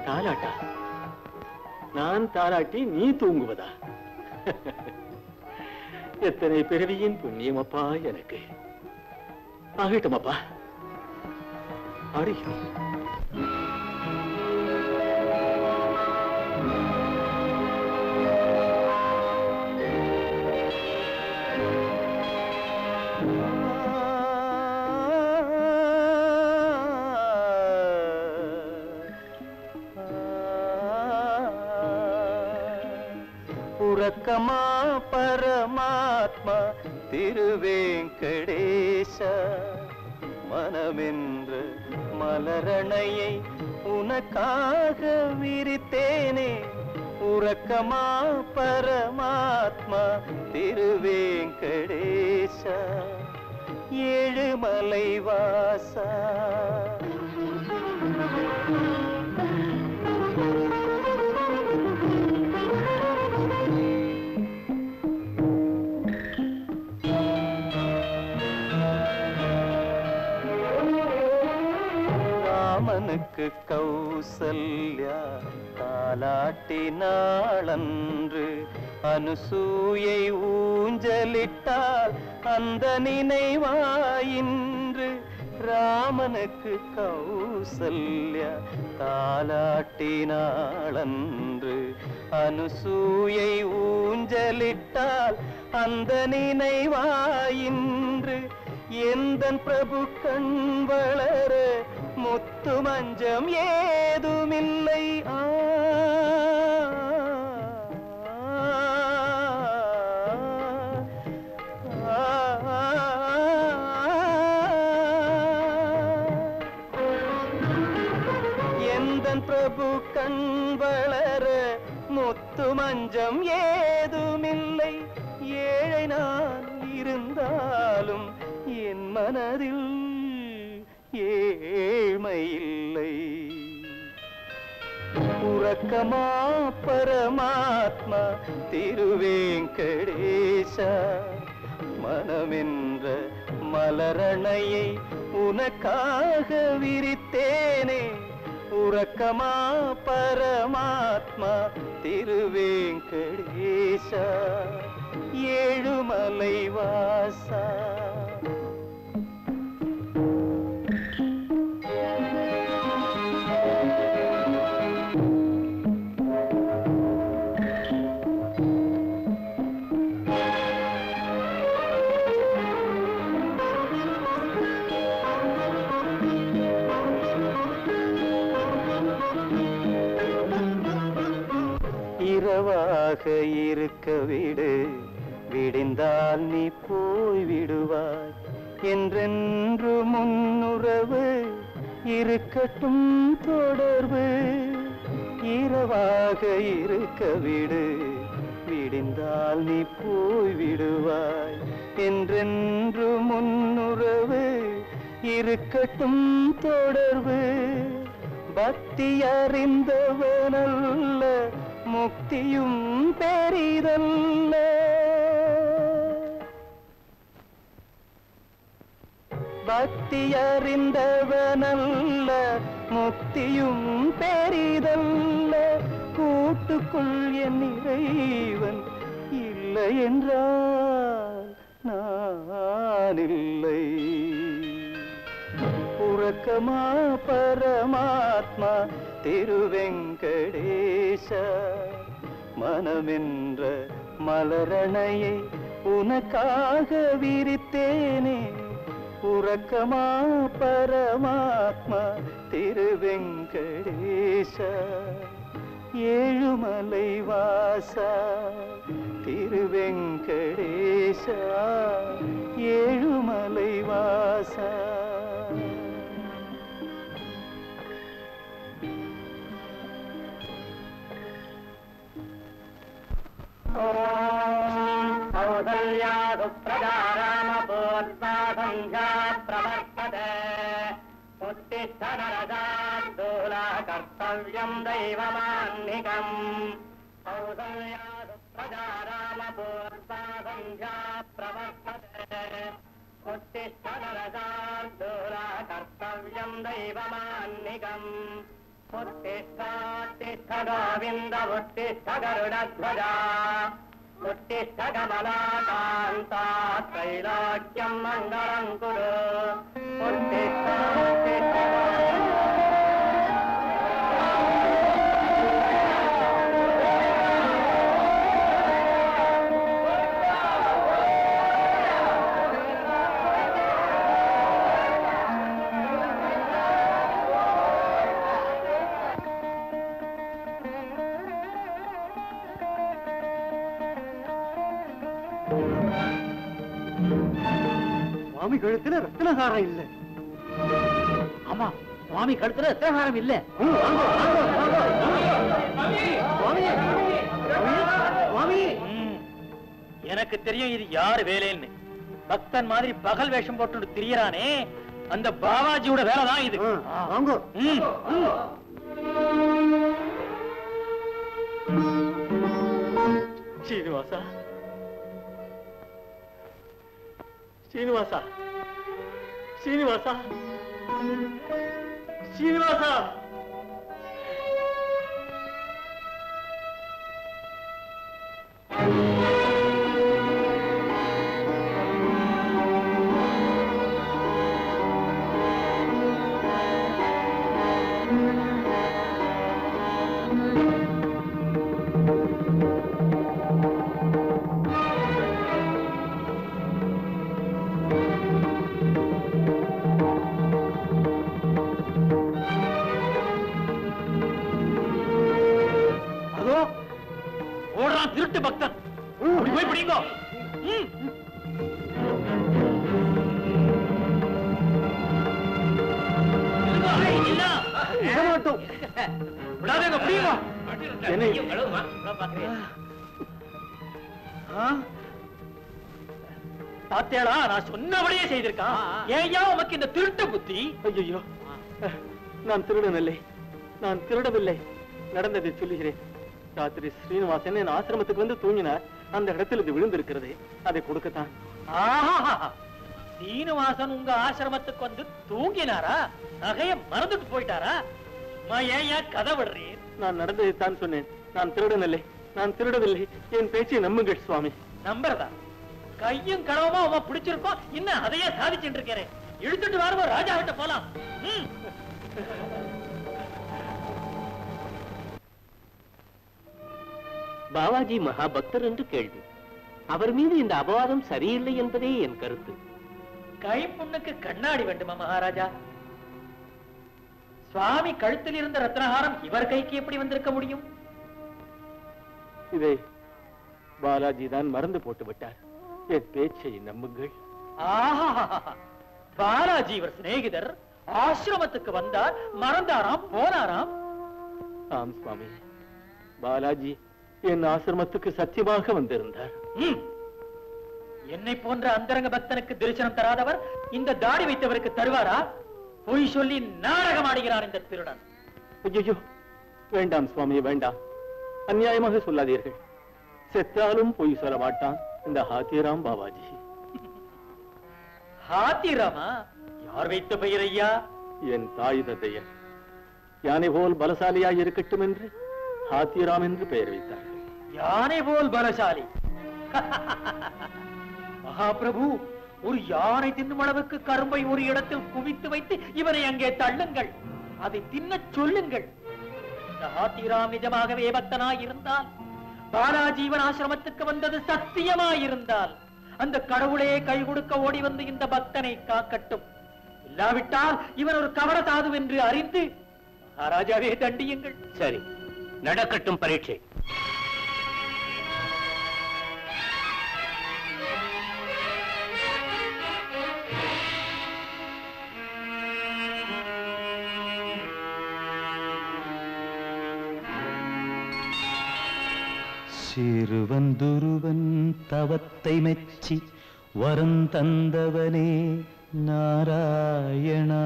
தாலாட்டா நான் தாலாட்டி நீ தூங்குவதா எத்தனை பிறவியின் புண்ணியம் அப்பா எனக்கு ஆகட்டும் அப்பா ஆடி உறக்கமா பரமாத்மா திருவேங்கடேச மனமென்ற மலரணையை உனக்காக விரித்தேனே உறக்கமா பரமாத்மா திருவேங்கடேச ஏழுமலை வாசா ராமனுக்கு கௌசல்யா தாலாட்டினாளன்று அனுசூயை ஊஞ்சலிட்டால் அந்த நினைவாயின்று ராமனுக்கு கௌசல்யா தாலாட்டினாளன்று அனுசூயை ஊஞ்சலிட்டால் அந்த நினைவாயின்று எந்தன் பிரபு கண் வளர முத்து மஞ்சம் ஏதுமில்லை ஆ எந்தன் பிரபு கண் வளர முத்து மஞ்சம் ஏதுமில்லை ஏழை நான் இருந்தாலும் என் மனதில் ஏழ்மை இல்லை உறக்கமா பரமாத்மா திருவேங்கடேச மனமென்ற மலரணையை உனக்காக விரித்தேனே உறக்கமா பரமாத்மா திருவேங்கடேச ஏழுமலை வாசா இரவாக இருக்க விடு விடிந்தால் நீ போய் விடுவாய் என்றென்று முன்னுறவு இருக்கட்டும் தொடர்பு இரவாக இருக்க விடு விடிந்தால் நீ போய் விடுவாய் என்றென்று முன்னுறவு இருக்கட்டும் தொடர்பு பக்தி அறிந்தவனல்ல முக்தியும் பெரிதல்ல பக்தி அறிந்தவனல்ல முக்தியும் பெரிதல்ல கூட்டுக்குள் என் இறைவன் இல்லை என்றால் நான் இல்லை உறக்கமா பரமாத்மா திருவெங்கடேச மனமென்ற மலரணையை உனக்காக விரித்தேனே உறக்கமா பரமாத்மா திருவெங்கடேச ஏழுமலை வாசா திருவெங்கடேச ஏழுமலை வாசா कौसल्यासु प्रजारामपूर्वासङ्घा प्रवर्तते उत्तिष्ठ नरसार्दूला कर्तव्यम् दैवमान्निकम् कौसल्यासु प्रजारामपूर्वासङ्घा प्रवर्तते उत्तिष्ठ नरसार्दूला कर्तव्यम् दैवमान्निकम् उत्तिष्ठ उत्तिष्ठ गोविन्द उत्तिष्ठ गरुडध्वजा उत्तिष्ठ कमलाकान्ता त्रैलोक्यम् मङ्गलम् कुरु उत्तिष्ठ उत्तिष्ठ சுவாமி கழுத்துல ரத்னகாரம் இல்ல ஆமா சுவாமி கழுத்துல ரத்னகாரம் இல்ல எனக்கு தெரியும் இது யாரு வேலைன்னு பக்தன் மாதிரி பகல் வேஷம் போட்டு திரியறானே அந்த பாபாஜியோட வேலை தான் இது வாங்க ம், ம். ஸ்ரீனிவாசா ஸ்ரீனிவாசா ஸ்ரீனிவாசா ஸ்ரீனிவாசா அதோ ஓடுறான் திருட்டு பக்தன் அப்படி போய் பிடிங்க ம். இருங்க, ஐய், இல்ல. விடமாட்டோம். விடாதீங்க, பிடிங்க. என்னை- ஆ? பாத்தியாளா நான் சொன்னபடியே செய்திருக்கான் ஏயா உமக்கு இந்த திருட்டு புத்தி ஐயோ நான் திருடனில்லை நான் திருடவில்லை நடந்ததை சொல்லுகிறேன் ராத்திரி ஸ்ரீனிவாசன் என் ஆசிரமத்துக்கு வந்து தூங்கினார் அந்த இடத்தில் இது விழுந்திருக்கிறது அதை கொடுக்கத்தான் ஆஹா சீனிவாசன் உங்க ஆசிரமத்துக்கு வந்து தூங்கினாரா நகைய மறந்துட்டு போயிட்டாரா அம்மா, ஏன் ஏன் கதை விடுறீர் நான் நடந்ததைத்தான் சொன்னேன் நான் திருடனில்லை நான் திருடவில்லை என் பேச்சை நம்புங்கள் சுவாமி நம்புறதா கையும் களவுமா அவன் பிடிச்சிருக்கோம் இன்னும் அதையே சாதிச்சுட்டு இருக்கிறேன் இழுத்துட்டு வரவோ ராஜா கிட்ட போலாம் ம். பாவாஜி மகாபக்தர் என்று கேள்வி அவர் மீது இந்த அபவாதம் சரியில்லை என்பதே என் கருத்து கை புண்ணுக்கு கண்ணாடி வேண்டுமா மகாராஜா சுவாமி கழுத்தில் இருந்த ரத்னஹாரம் இவர் கைக்கு எப்படி வந்திருக்க முடியும் இதை பாலாஜி தான் மறந்து போட்டு விட்டார் என் பேச்சை நம்புங்கள் ஆஹா பாலாஜி இவர் சிநேகிதர் ஆசிரமத்துக்கு வந்தார் மறந்தாராம் போனாராம் ஆம் சுவாமி பாலாஜி என் ஆசிரமத்துக்கு சத்தியமாக வந்திருந்தார் ம். என்னை போன்ற அந்தரங்க பக்தனுக்கு தரிசனம் தராதவர் இந்த தாடி வைத்தவருக்கு தருவாரா பொய் சொல்லி நாடகம் ஆடுகிறார் இந்த திருடன் ஐயோ வேண்டாம் சுவாமி வேண்டாம் அநியாயமாக சொல்லாதீர்கள் செத்தாலும் பொய் சொல்ல மாட்டான் இந்த ஹாத்திராம் பாபாஜி ஹாத்திராமா யார் வைத்த பெயர் ஐயா என் தாய் தந்தையர் யானை போல் பலசாலியாய் இருக்கட்டும் என்று ஹாத்திராம் என்று பெயர் வைத்தார்கள் யானை போல் பலசாலி மகாபிரபு ஒரு யானை தின்னும் அளவுக்கு கரும்பை ஒரு இடத்தில் குவித்து வைத்து இவனை அங்கே தள்ளுங்கள் அதை தின்னச் சொல்லுங்கள் இந்த ஹாத்திராம் நிஜமாகவே பக்தனாய் இருந்தால் பாலாஜீவன் ஆசிரமத்துக்கு வந்தது சத்தியமாயிருந்தால் அந்த கடவுளே கை கொடுக்க ஓடி வந்து இந்த பக்தனை காக்கட்டும் இல்லாவிட்டால் இவன் ஒரு கவட சாது என்று அறிந்து மகாராஜாவே தண்டியுங்கள் சரி நடக்கட்டும் பரீட்சை சிறுவன் துருவன் தவத்தை மெச்சி வரம் தந்தவனே நாராயணா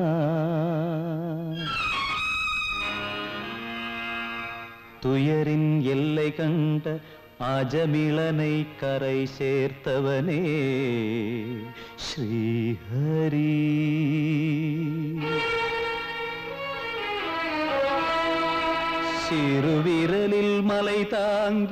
துயரின் எல்லை கண்ட அஜமிளனை கரை சேர்த்தவனே ஸ்ரீஹரி சிறு விரலில் மலை தாங்கி